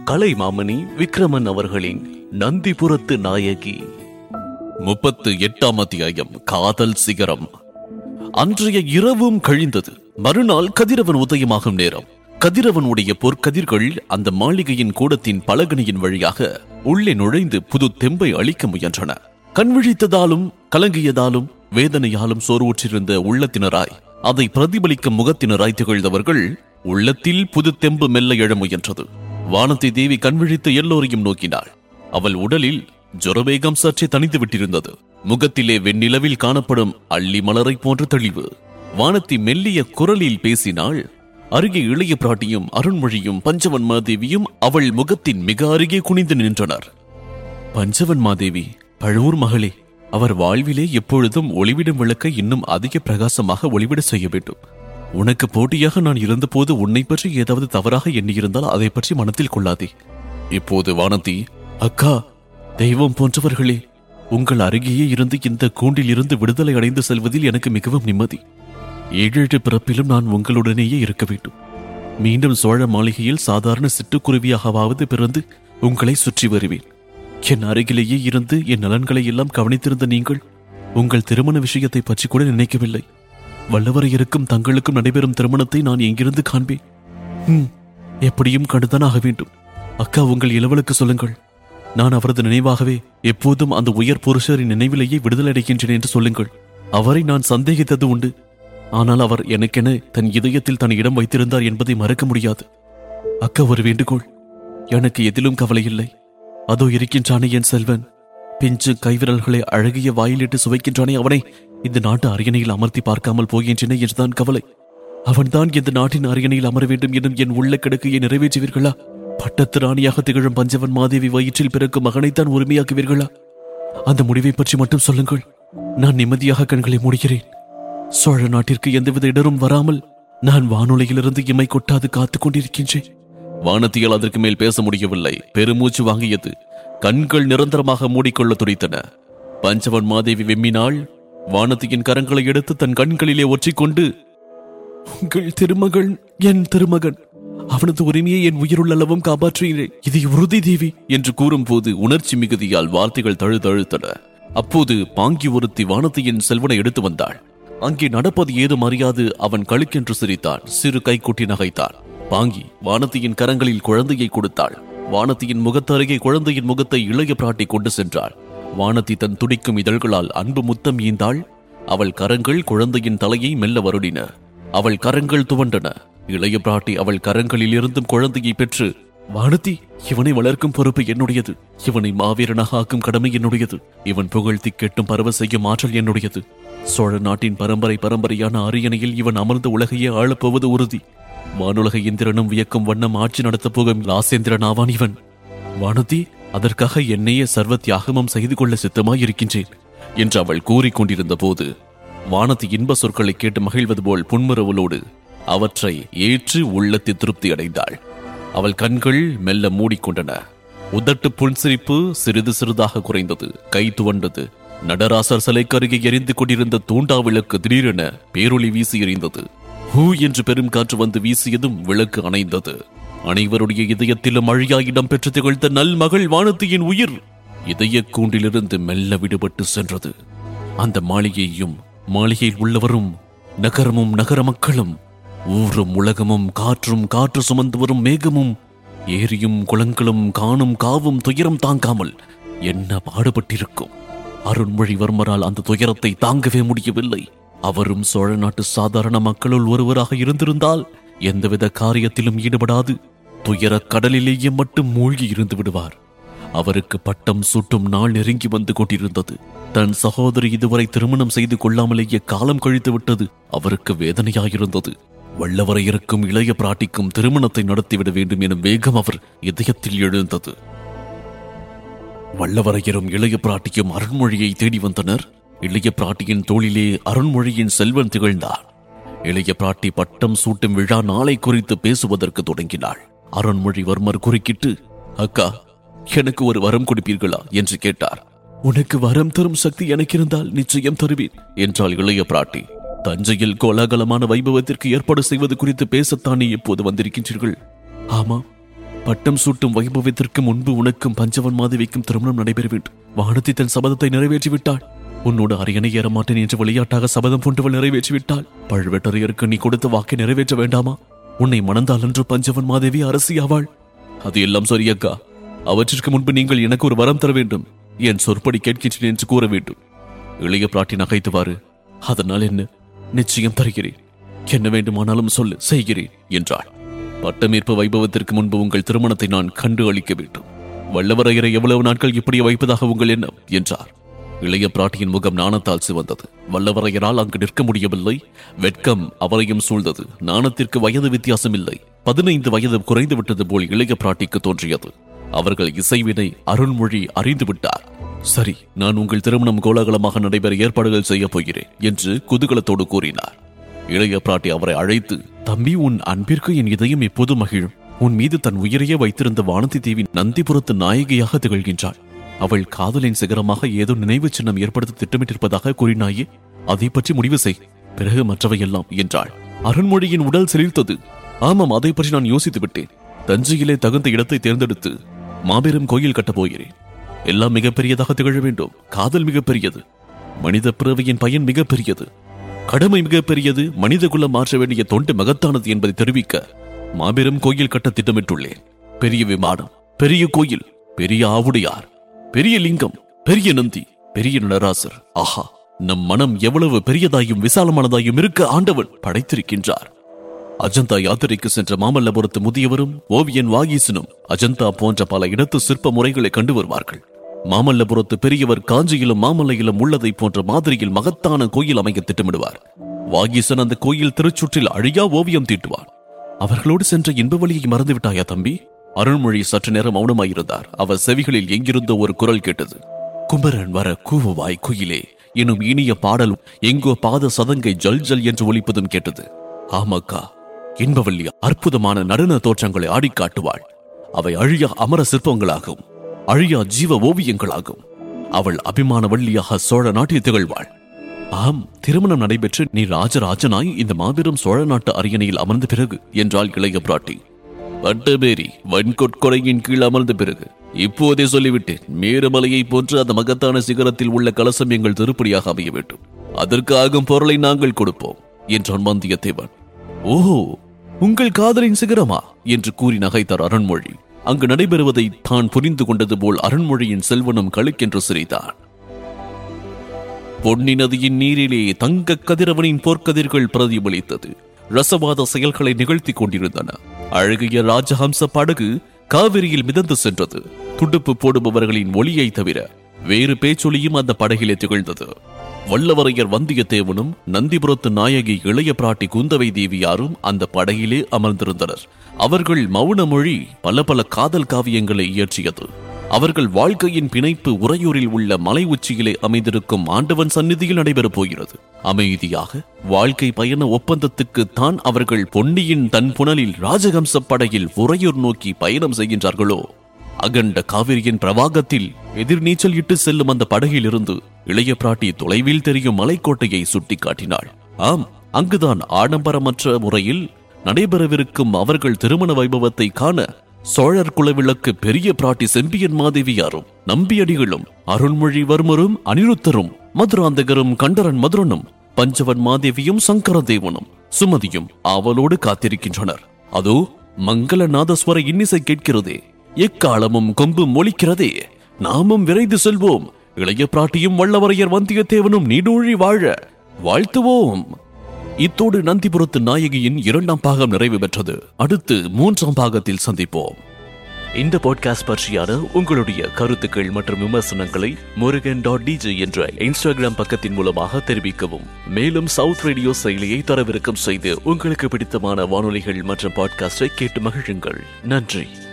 கலைமாமணி விக்ரமன் அவர்களின் நந்திபுரத்து நாயகி முப்பத்து எட்டாம் அத்தியாயம் காதல் சிகரம் அன்றைய இரவும் கழிந்தது மறுநாள் கதிரவன் உதயமாகும் நேரம் கதிரவனுடைய பொற்கதிர்கள் அந்த மாளிகையின் கூடத்தின் பலகணியின் வழியாக உள்ளே நுழைந்து புது தெம்பை அளிக்க முயன்றன கண்விழித்ததாலும் கலங்கியதாலும் வேதனையாலும் சோர்வுற்றிருந்த உள்ளத்தினராய் அதை பிரதிபலிக்கும் முகத்தினராய் திகழ்ந்தவர்கள் உள்ளத்தில் புது தெம்பு மெல்ல எழ முயன்றது வானத்தை தேவி கண்விழித்து எல்லோரையும் நோக்கினாள் அவள் உடலில் ஜொரவேகம் சற்றே தணிந்து விட்டிருந்தது முகத்திலே வெண்ணிலவில் காணப்படும் அள்ளி மலரை போன்ற தெளிவு வானத்தி மெல்லிய குரலில் பேசினாள் அருகே இளைய பிராட்டியும் அருண்மொழியும் பஞ்சவன் மாதேவியும் அவள் முகத்தின் மிக அருகே குனிந்து நின்றனர் பஞ்சவன் மாதேவி பழுவூர் மகளே அவர் வாழ்விலே எப்பொழுதும் ஒளிவிடும் விளக்கை இன்னும் அதிக பிரகாசமாக ஒளிவிட செய்ய வேண்டும் உனக்கு போட்டியாக நான் இருந்தபோது உன்னை பற்றி ஏதாவது தவறாக எண்ணியிருந்தால் அதை பற்றி மனத்தில் கொள்ளாதே இப்போது வானதி அக்கா தெய்வம் போன்றவர்களே உங்கள் அருகேயே இருந்து இந்த கூண்டில் இருந்து விடுதலை அடைந்து செல்வதில் எனக்கு மிகவும் நிம்மதி ஏழேழு பிறப்பிலும் நான் உங்களுடனேயே இருக்க வேண்டும் மீண்டும் சோழ மாளிகையில் சாதாரண சிட்டுக்குருவியாகவாவது பிறந்து உங்களை சுற்றி வருவேன் என் அருகிலேயே இருந்து என் நலன்களை எல்லாம் கவனித்திருந்த நீங்கள் உங்கள் திருமண விஷயத்தை பற்றி கூட நினைக்கவில்லை வல்லவரையருக்கும் தங்களுக்கும் நடைபெறும் திருமணத்தை நான் எங்கிருந்து காண்பேன் ஹம், எப்படியும் கண்டுதான் ஆக வேண்டும் அக்கா உங்கள் இளவலுக்கு சொல்லுங்கள் நான் அவரது நினைவாகவே எப்போதும் அந்த உயர் புருஷரின் நினைவிலேயே விடுதலை அடைகின்றேன் என்று சொல்லுங்கள் அவரை நான் சந்தேகித்தது உண்டு ஆனால் அவர் எனக்கென தன் இதயத்தில் தன் இடம் வைத்திருந்தார் என்பதை மறக்க முடியாது அக்கா ஒரு வேண்டுகோள் எனக்கு எதிலும் கவலை இல்லை அதோ இருக்கின்றானே என் செல்வன் பிஞ்சு கைவிரல்களை அழகிய வாயிலிட்டு சுவைக்கின்றானே அவனை இந்த நாட்டு அரியணையில் அமர்த்தி பார்க்காமல் போகின்றன என்றுதான் கவலை அவன்தான் இந்த நாட்டின் அரியணையில் அமர வேண்டும் எனும் என் உள்ள கிடக்கையை நிறைவேற்றுவீர்களா பட்டத்து ராணியாக திகழும் பஞ்சவன் மாதேவி வயிற்றில் பிறக்கும் மகனைத்தான் உரிமையாக்குவீர்களா அந்த முடிவை பற்றி மட்டும் சொல்லுங்கள் நான் நிம்மதியாக கண்களை மூடுகிறேன் சோழ நாட்டிற்கு எந்தவித இடரும் வராமல் நான் வானொலியிலிருந்து இமை கொட்டாது காத்துக் கொண்டிருக்கின்றேன் வானத்தியால் அதற்கு மேல் பேச முடியவில்லை பெருமூச்சு வாங்கியது கண்கள் நிரந்தரமாக மூடிக்கொள்ள துடித்தன பஞ்சவன் மாதேவி வெம்மினாள் வானத்தியின் கரங்களை எடுத்து தன் கண்களிலே ஒற்றிக்கொண்டு உங்கள் திருமகன் என் திருமகன் அவனது உரிமையை என் உயிருள்ளளவும் காப்பாற்றுகிறேன் இது உறுதி தேவி என்று கூறும்போது உணர்ச்சி மிகுதியால் வார்த்தைகள் தழுதழுத்தன அப்போது பாங்கி ஒருத்தி வானத்தியின் செல்வனை எடுத்து வந்தாள் அங்கே நடப்பது ஏதும் அறியாது அவன் கழுக்கென்று சிரித்தான் சிறு கைக்குட்டி நகைத்தான் பாங்கி வானத்தியின் கரங்களில் குழந்தையை கொடுத்தாள் வானத்தியின் முகத்தருகே குழந்தையின் முகத்தை இளைய பிராட்டி கொண்டு சென்றாள் வானத்தி தன் துடிக்கும் இதழ்களால் அன்பு முத்தம் ஈந்தாள் அவள் கரங்கள் குழந்தையின் தலையை மெல்ல வருடின அவள் கரங்கள் துவண்டன இளைய பிராட்டி அவள் கரங்களில் இருந்தும் குழந்தையை பெற்று வானதி இவனை வளர்க்கும் பொறுப்பு என்னுடையது இவனை மாவீரனாக ஆக்கும் கடமை என்னுடையது இவன் புகழ்த்தி கெட்டும் பரவ செய்யும் ஆற்றல் என்னுடையது சோழ நாட்டின் பரம்பரை பரம்பரையான அரியணையில் இவன் அமர்ந்த உலகையே ஆளப்போவது உறுதி வானுலக இந்திரனும் வியக்கும் வண்ணம் ஆட்சி நடத்தப் போகும் லாசேந்திரன் ஆவான் இவன் வானதி அதற்காக என்னையே சர்வ தியாகமும் செய்து கொள்ள சித்தமாயிருக்கின்றேன் என்று அவள் கூறிக்கொண்டிருந்த போது வானதி இன்ப சொற்களை கேட்டு மகிழ்வது போல் புன்முறவலோடு அவற்றை ஏற்று உள்ளத்தில் திருப்தி அடைந்தாள் அவள் கண்கள் மெல்ல மூடிக்கொண்டன உதட்டு புன்சிரிப்பு சிறிது சிறிதாக குறைந்தது கை துவண்டது நடராசர் சிலைக்கு அருகே எரிந்து கொண்டிருந்த தூண்டா விளக்கு திடீரென பேரொளி வீசி எறிந்தது ஹூ என்று பெரும் காற்று வந்து வீசியதும் விளக்கு அணைந்தது அனைவருடைய இதயத்திலும் அழியா இடம் பெற்று திகழ்ந்த நல் மகள் வானத்தியின் உயிர் இதய கூண்டிலிருந்து மெல்ல விடுபட்டு சென்றது அந்த மாளிகையும் மாளிகையில் உள்ளவரும் நகரமும் நகர மக்களும் ஊரும் உலகமும் காற்றும் காற்று சுமந்து வரும் மேகமும் ஏரியும் குளங்களும் காணும் காவும் துயரம் தாங்காமல் என்ன பாடுபட்டிருக்கும் அருண்மொழிவர்மரால் அந்த துயரத்தை தாங்கவே முடியவில்லை அவரும் சோழ நாட்டு சாதாரண மக்களுள் ஒருவராக இருந்திருந்தால் எந்தவித காரியத்திலும் ஈடுபடாது துயரக் கடலிலேயே மட்டும் மூழ்கி இருந்து விடுவார் அவருக்கு பட்டம் சூட்டும் நாள் நெருங்கி வந்து கொண்டிருந்தது தன் சகோதரி இதுவரை திருமணம் செய்து கொள்ளாமலேயே காலம் கழித்து விட்டது அவருக்கு வேதனையாயிருந்தது வல்லவரையருக்கும் இளைய பிராட்டிக்கும் திருமணத்தை நடத்திவிட வேண்டும் எனும் வேகம் அவர் இதயத்தில் எழுந்தது வல்லவரையரும் இளைய பிராட்டியும் அருண்மொழியை தேடி வந்தனர் இளைய பிராட்டியின் தோளிலே அருண்மொழியின் செல்வன் திகழ்ந்தார் இளைய பிராட்டி பட்டம் சூட்டும் விழா நாளை குறித்து பேசுவதற்கு தொடங்கினாள் அருண்மொழிவர்மர் குறுக்கிட்டு அக்கா எனக்கு ஒரு வரம் கொடுப்பீர்களா என்று கேட்டார் உனக்கு வரம் தரும் சக்தி எனக்கு இருந்தால் நிச்சயம் தருவேன் என்றாள் இளைய பிராட்டி தஞ்சையில் கோலாகலமான வைபவத்திற்கு ஏற்பாடு செய்வது குறித்து பேசத்தானே இப்போது வந்திருக்கின்றீர்கள் ஆமாம் பட்டம் சூட்டும் வைபவத்திற்கு முன்பு உனக்கும் பஞ்சவன் மாதவிக்கும் திருமணம் நடைபெற வேண்டும் வானதி தன் சபதத்தை நிறைவேற்றி விட்டாள் உன்னோடு அரியணை ஏற மாட்டேன் என்று விளையாட்டாக சபதம் போன்றவள் நிறைவேற்றி விட்டாள் பழுவேட்டரையருக்கு நீ கொடுத்த வாக்கை நிறைவேற்ற வேண்டாமா உன்னை மணந்தால் என்று பஞ்சவன் மாதேவி அரசியாவாள் அது எல்லாம் சரி அக்கா அவற்றிற்கு முன்பு நீங்கள் எனக்கு ஒரு வரம் தர வேண்டும் என் சொற்படி கேட்கின்றேன் என்று கூற வேண்டும் இளைய பிராட்டி நகைத்துவாரு அதனால் என்ன நிச்சயம் தருகிறேன் என்ன வேண்டுமானாலும் சொல்லு செய்கிறேன் என்றாள் பட்டமேற்பு வைபவத்திற்கு முன்பு உங்கள் திருமணத்தை நான் கண்டு அளிக்க வேண்டும் வல்லவரையரை எவ்வளவு நாட்கள் இப்படியே வைப்பதாக உங்கள் எண்ணம் என்றார் இளைய பிராட்டியின் முகம் நாணத்தால் சிவந்தது வல்லவரையரால் அங்கு நிற்க முடியவில்லை வெட்கம் அவரையும் சூழ்ந்தது நாணத்திற்கு வயது வித்தியாசம் இல்லை பதினைந்து வயது குறைந்து விட்டது போல் இளைய பிராட்டிக்கு தோன்றியது அவர்கள் இசைவினை அருண்மொழி அறிந்து விட்டார் சரி நான் உங்கள் திருமணம் கோலாகலமாக நடைபெற ஏற்பாடுகள் செய்யப் போகிறேன் என்று குதூகலத்தோடு கூறினார் இளைய பிராட்டி அவரை அழைத்து தம்பி உன் அன்பிற்கு என் இதயம் எப்போது மகிழும் உன் மீது தன் உயிரையே வைத்திருந்த வானதி தேவி நந்திபுரத்து நாயகியாக திகழ்கின்றாள் அவள் காதலின் சிகரமாக ஏதோ நினைவு சின்னம் ஏற்படுத்த திட்டமிட்டிருப்பதாக கூறினாயே அதை பற்றி முடிவு செய் பிறகு மற்றவையெல்லாம் என்றாள் அருண்மொழியின் உடல் சிலிர்த்தது ஆமாம் அதை பற்றி நான் யோசித்து விட்டேன் தஞ்சையிலே தகுந்த இடத்தை தேர்ந்தெடுத்து மாபெரும் கோயில் கட்டப் போகிறேன் எல்லாம் மிகப்பெரியதாக திகழ வேண்டும் காதல் மிகப்பெரியது மனித பிறவியின் பயன் மிகப்பெரியது கடமை மிகப்பெரியது மனித குலம் மாற்ற வேண்டிய தொண்டு மகத்தானது என்பதை தெரிவிக்க மாபெரும் கோயில் கட்ட திட்டமிட்டுள்ளேன் பெரிய விமானம் பெரிய கோயில் பெரிய ஆவுடையார் பெரிய லிங்கம் பெரிய நந்தி பெரிய நடராசர் ஆஹா நம் மனம் எவ்வளவு பெரியதாயும் விசாலமானதாயும் இருக்க ஆண்டவன் படைத்திருக்கின்றார் அஜந்தா யாத்திரைக்கு சென்ற மாமல்லபுரத்து முதியவரும் ஓவியன் வாகீசனும் அஜந்தா போன்ற பல இடத்து சிற்ப முறைகளை கண்டு வருவார்கள் மாமல்லபுரத்து பெரியவர் காஞ்சியிலும் மாமல்லையிலும் உள்ளதை போன்ற மாதிரியில் மகத்தான கோயில் அமைக்க திட்டமிடுவார் வாகீசன் அந்த கோயில் திருச்சுற்றில் அழியா ஓவியம் தீட்டுவார் அவர்களோடு சென்ற இன்ப வழியை மறந்துவிட்டாயா தம்பி அருள்மொழி சற்று நேரம் மௌனமாயிருந்தார் அவர் செவிகளில் எங்கிருந்தோ ஒரு குரல் கேட்டது குமரன் வர கூவுவாய் குயிலே எனும் இனிய பாடல் எங்கோ பாத சதங்கை ஜல் ஜல் என்று ஒலிப்பதும் கேட்டது ஆமாக்கா இன்பவல்லி அற்புதமான நடன தோற்றங்களை ஆடிக் காட்டுவாள் அவை அழியா அமர சிற்பங்களாகும் அழியா ஜீவ ஓவியங்களாகும் அவள் அபிமான வள்ளியாக சோழ நாட்டில் திகழ்வாள் ஆம் திருமணம் நடைபெற்று நீ ராஜராஜனாய் இந்த மாபெரும் சோழ நாட்டு அரியணையில் அமர்ந்த பிறகு என்றாள் இளைய பிராட்டி பட்டபேரி வன்கொட்கொடையின் கீழ் அமர்ந்த பிறகு இப்போதே சொல்லிவிட்டேன் மேருமலையை போன்று அந்த மகத்தான சிகரத்தில் உள்ள கலசம் எங்கள் திருப்படியாக அமைய வேண்டும் அதற்கு ஆகும் பொருளை நாங்கள் கொடுப்போம் என்றான் வந்தியத்தேவன் ஓஹோ உங்கள் காதலின் சிகரமா என்று கூறி நகைத்தார் அருண்மொழி அங்கு நடைபெறுவதை தான் புரிந்து கொண்டது போல் அருண்மொழியின் செல்வனும் கழுக்கென்று சிரித்தான் பொன்னி நதியின் நீரிலே தங்க கதிரவனின் போர்க்கதிர்கள் பிரதிபலித்தது ரசவாத செயல்களை நிகழ்த்திக் கொண்டிருந்தன அழகிய ராஜஹம்ச படகு காவிரியில் மிதந்து சென்றது துடுப்பு போடுபவர்களின் ஒளியை தவிர வேறு பேச்சொலியும் அந்த படகிலே திகழ்ந்தது வல்லவரையர் வந்தியத்தேவனும் நந்திபுரத்து நாயகி இளைய பிராட்டி குந்தவை தேவியாரும் அந்த படகிலே அமர்ந்திருந்தனர் அவர்கள் மௌன மொழி பல பல காதல் காவியங்களை இயற்றியது அவர்கள் வாழ்க்கையின் பிணைப்பு உறையூரில் உள்ள மலை உச்சியிலே அமைந்திருக்கும் ஆண்டவன் சந்நிதியில் நடைபெறப் போகிறது அமைதியாக வாழ்க்கை பயண ஒப்பந்தத்துக்கு தான் அவர்கள் பொன்னியின் தன் புனலில் ராஜகம்ச படையில் உறையூர் நோக்கி பயணம் செய்கின்றார்களோ அகண்ட காவிரியின் பிரவாகத்தில் எதிர்நீச்சல் இட்டு செல்லும் அந்த படகிலிருந்து இளைய பிராட்டி தொலைவில் தெரியும் மலைக்கோட்டையை சுட்டிக்காட்டினாள் ஆம் அங்குதான் ஆடம்பரமற்ற முறையில் நடைபெறவிருக்கும் அவர்கள் திருமண வைபவத்தை காண சோழர் குலவிளக்கு பெரிய பிராட்டி செம்பியன் மாதேவியாரும் நம்பியடிகளும் அருண்மொழிவர்மரும் அனிருத்தரும் மதுராந்தகரும் கண்டரன் மதுரனும் பஞ்சவன் மாதேவியும் சங்கரதேவனும் சுமதியும் ஆவலோடு காத்திருக்கின்றனர் அதோ மங்கள நாதஸ்வர இன்னிசை கேட்கிறதே எக்காலமும் கொம்பும் ஒலிக்கிறதே நாமும் விரைந்து செல்வோம் இளைய பிராட்டியும் வல்லவரையர் வந்தியத்தேவனும் நீடூழி வாழ வாழ்த்துவோம் இத்தோடு நந்திபுரத்து நாயகியின் இரண்டாம் பாகம் நிறைவு பெற்றது அடுத்து மூன்றாம் பாகத்தில் சந்திப்போம் இந்த பாட்காஸ்ட் பற்றியான உங்களுடைய கருத்துக்கள் மற்றும் விமர்சனங்களை முருகன் டாட் டிஜே என்ற இன்ஸ்டாகிராம் பக்கத்தின் மூலமாக தெரிவிக்கவும் மேலும் சவுத் ரேடியோ செயலியை தரவிறக்கம் செய்து உங்களுக்கு பிடித்தமான வானொலிகள் மற்றும் பாட்காஸ்டை கேட்டு மகிழுங்கள் நன்றி